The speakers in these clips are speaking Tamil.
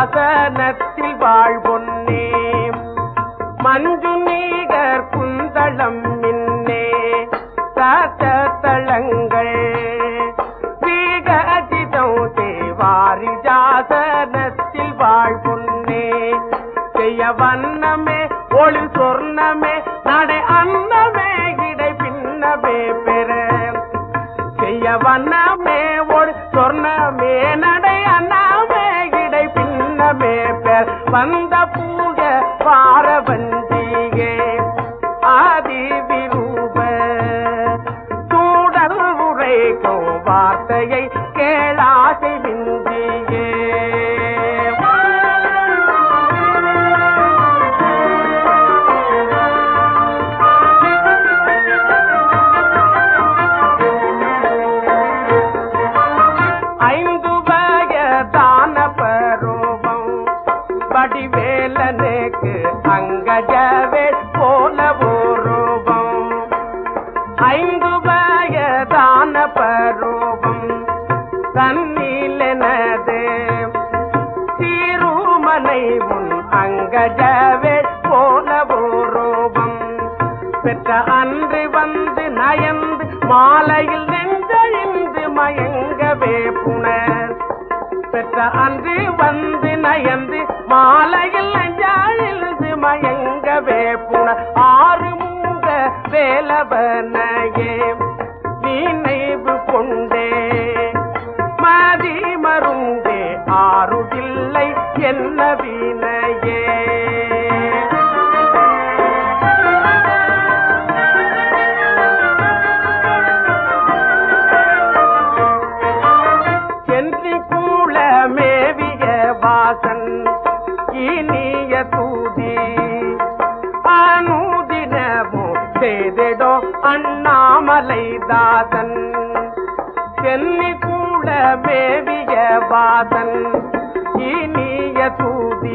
சாசனத்தில் வாழ்பொன்னே மஞ்சு நீகர் குந்தளம் மின்னே சாத்த தளங்கள் வீகஜிதம் தேவாரி ஜாசனத்தில் வாழ்பொன்னே செய்ய வண்ணமே ஒளி சொர்ணமே நடை அன்னமே இடை பின்னமே பெற செய்ய வண்ணமே ஒரு சொர்ணமே நடை அண்ணாமே இடை பின்னமே பெற வந்த பூஜ பாரவஞ்சிகே ஆதி விரூப சூடல் உரைக்கும் வார்த்தையை கேளாசை விஞ்சியே ஐந்து வயதான பருவம் வடிவேலனுக்கு அங்கஜவே போல ரூபம் ஐந்து வயதான பருவம் தன்னிலனது சீருமனை முன் அங்கஜவே போல ரூபம் பெற்ற அன்று வந்து நயந்து மாலையில் நெஞ்சழிந்து மயங்கவே புனர் பெற்ற அன்று வந்து நயந்து மாலையில் நெஞ்சாழிந்து மயங்கவே புனர் ஆறு மூக வேலவனையே நினைவு கொண்டே மதி மருந்தே ஆறுதில்லை என்ன வினையே சென்றி கூள மேவிய வாசன் இனிய தூதி அனுதினமோ செய்திடோ அண்ணாமலை தாசன் சென்னி கூட மேவிய வாசன் இனிய தூதி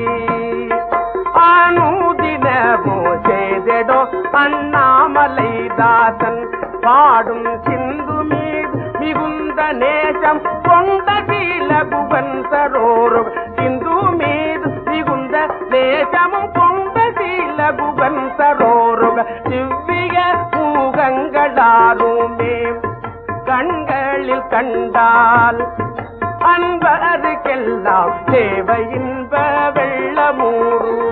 அனுதினமோ செய்திடோ அண்ணாமலை தாசன் பாடும் சிந்து மீது மிகுந்த நேசம் கொண்ட சீலகுவன் சரோரும் சிந்து மீது மிகுந்த நேசமும் கொண்ட சீலகுவன் சரோரும் திவ்ய பூகங்களாருமே கண்களில் கண்டால் அன்பருக்கெல்லாம் தேவை இன்ப வெள்ளமூறு